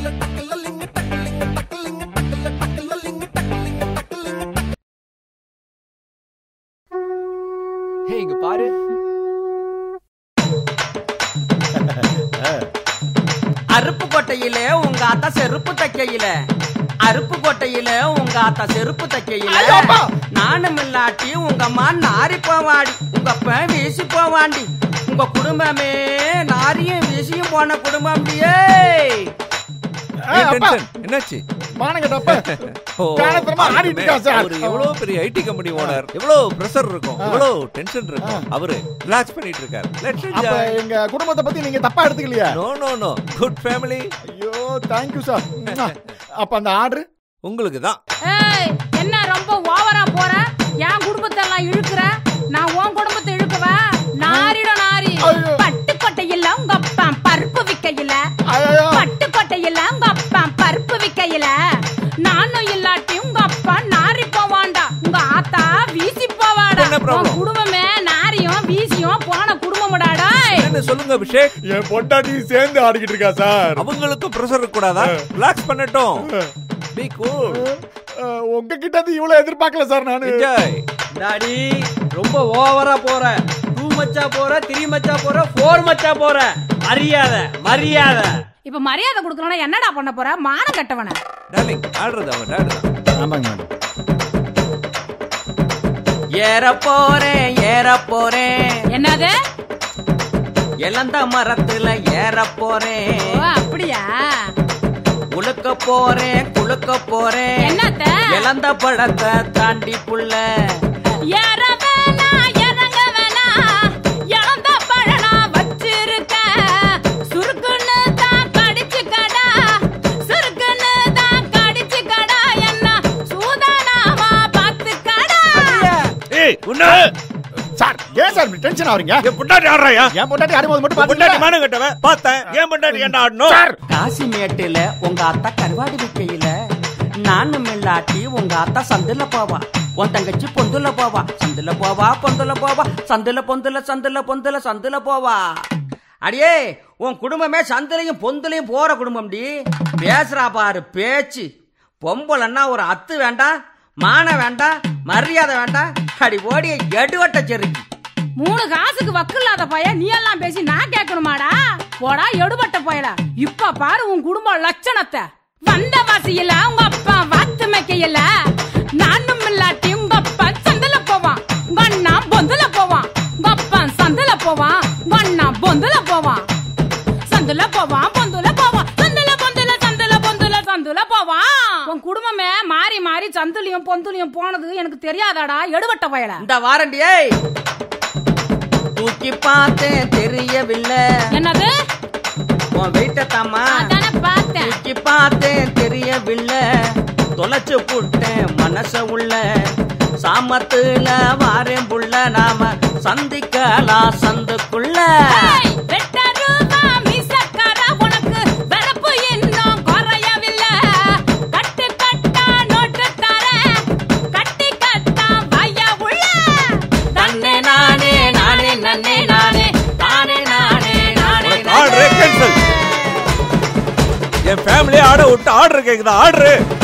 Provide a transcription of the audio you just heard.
ஹே இங்க பாரு அருப்பு கொட்டையில உங்க அத்தா செருப்பு தைக்கையில அருப்பு கொட்டையில உங்க அத்தா செருப்பு தைக்கையில ஐயோ, அப்பா! நானும் இல்லாட்டி உங்க அம்மா நாரி போவாடி உங்க அப்ப வீசி போவாண்டி உங்க குடும்பமே நாரியும் வீசியும் போன குடும்பம் ஏய், அப்பா, என்னாச்சு மானங்கட்டப்ப ஓ, காலத்தனமா ஆடிட்டு இருக்கா சார். அவரு எவ்வளவு பெரிய ஐடி கம்பெனி ஓனர் எவ்வளவு பிரஷர் இருக்கும் எவ்வளவு டென்ஷன் இருக்கும் அவரு ரிலாக்ஸ் பண்ணிட்டு இருக்காரு லெட்ஸ் அப்ப என்ஜாய் எங்க குடும்பத்தை பத்தி நீங்க தப்பா எடுத்துக்கலையா no no no good family ஐயோ தேங்க்யூ சார் அப்ப அந்த ஆர்டர் உங்களுக்கு தான் ஏய் என்ன ரொம்ப ஓவரா போற என் குடும்பத்தை எல்லாம் இழுக்குற நான் உன் குடும்பத்தை இழுக்கவா நாரிட நாரி ஐயோ. பட்டுக்கொட்டையில உங்க அப்பா பருப்பு விக்கையில ஐயோ பட்டுக்கொட்டையில உங்க அப்பா பருப்பு விக்கையில நானும் இல்லாட்டி உங்க அப்பா நாரி போவான்டா உங்க ஆத்தா வீசி போவாடா என்ன problem? உன் குடும்பமே நாரியும் வீசியும் போன குடும்பம்டாடா என்ன சொல்லுங்க அபிஷேக் என் பொண்டாட்டி சேர்ந்து ஆடிக்கிட்டு இருக்கா சார் அவங்களுக்கும் பிரஷர் இருக்க கூடாதா ரிலாக்ஸ் பண்ணட்டும் பி கூல் அஹ், உங்ககிட்ட இருந்து இவ்வளவு எதிர்பார்க்கல சார் நானு என்ஜாய் டாடி ரொம்ப ஓவரா போற டூ மச்சா போற த்ரீ மச்சா போற ஃபோர் மச்சா போற மரியாதை மரியாதை இப்ப மரியாதை கொடுக்கலன்னா என்னடா பண்ண போற மானம் கட்டவன டார்லிங் ஆடுறது அவன் டாடு தான் ஆமாங்க மேடம் ஏற போறேன் ஏற போறேன் என்னது இளந்த மரத்துல ஏற ஓ போறேன் அப்படியா உழுக்க போறேன் குளுக்க போறேன் என்னத்த இளந்த பழத்தை தாண்டி புள்ள ஏற வேணா, இறங்க வேணா, இழந்த பழனா வச்சிருக்க. சுருக்குன்னு தான் கடிச்சுக்கடா, சுருக்குன்னு தான் கடிச்சுக்கடா, என்ன சூதானமா பார்த்துக்கடா. ஏய் உன்ன சார் ஏன் சார் டென்ஷன் ஆவறீங்க என் பொண்டாட்டி ஆடுறாயா என் பொண்டாட்டி ஆடும்போது மட்டும் பொண்டாட்டி பாத்தீங்களா மானம் கட்டவன் பார்த்தேன் ஏன் பொண்டாட்டி என்ன ஆடணும் சார் காசிமேட்டுல உங்க அத்தா கருவாடி விக்கையில நானும் இல்லாட்டி உங்க அத்தா சந்துல போவா உன் தங்கச்சி பொந்துல போவா சந்துல போவா பொந்துல போவா சந்துல பொந்துல சந்துல பொந்துல சந்துல போவா அடியே உன் குடும்பமே சந்துலையும் பொந்துலையும் போற குடும்பம்டி பேசுறா பாரு பேச்சு பொம்பளைன்னா ஒரு அத்து வேண்டாம் மானம் வேண்டாம் மரியாதை வேண்டாம் அடி ஓடிய எடுவட்ட செருக்கி மூணு காசுக்கு வக்கு இல்லாத பையன் நீ எல்லாம் பேசி நான் கேட்கணுமாடா போடா எடுபட்ட பயல இப்ப பாரு உன் குடும்ப லட்சணத்தை வந்த வாசியில உங்க அப்பா வாத்து மேக்கையில நானும் இல்லாட்டி உங்க அப்பா சந்தல போவான் உங்க அண்ணா பொந்துல போவான் உங்க அப்பா சந்தல போவான் உங்க அண்ணா பொந்துல போவான் சந்துல போவான் பொந்துல போவான் சந்துல பொந்துல சந்துல பொந்துல சந்துல போவான் உன் குடும்பமே மாறி மாறி சந்துலியும் பொந்துலியும் போனது எனக்கு தெரியாதாடா எடுபட்ட பயல இந்த வாரண்டியே தூக்கி பார்த்தேன் தெரியவில்லை என்னது உன் வெயிட்ட தாமா அதானே பார்த்தேன் தூக்கி பார்த்தேன் தெரியவில்லை தொலைச்சு புட்டேன் மனச உள்ள சாமத்துல வாரேன் புள்ள நாம சந்திக்கலாம் சந்துக்குள்ள ஏய், வெட்ட ரூபா மீசக்கார உனக்கு வெறுப்பு இன்னும் குறையவில்லை. கட்டு கட்டா நோட்டு தரேன், கட்டி கட்டா வாயா உள்ள. தன்னே நானே நானே நன்னே நானே தானே நானே நானே ஆர்டரே கேன்சல் என் ஃபேமிலியே ஆட விட்டு ஆர்டர் கேக்குதா ஆர்டர்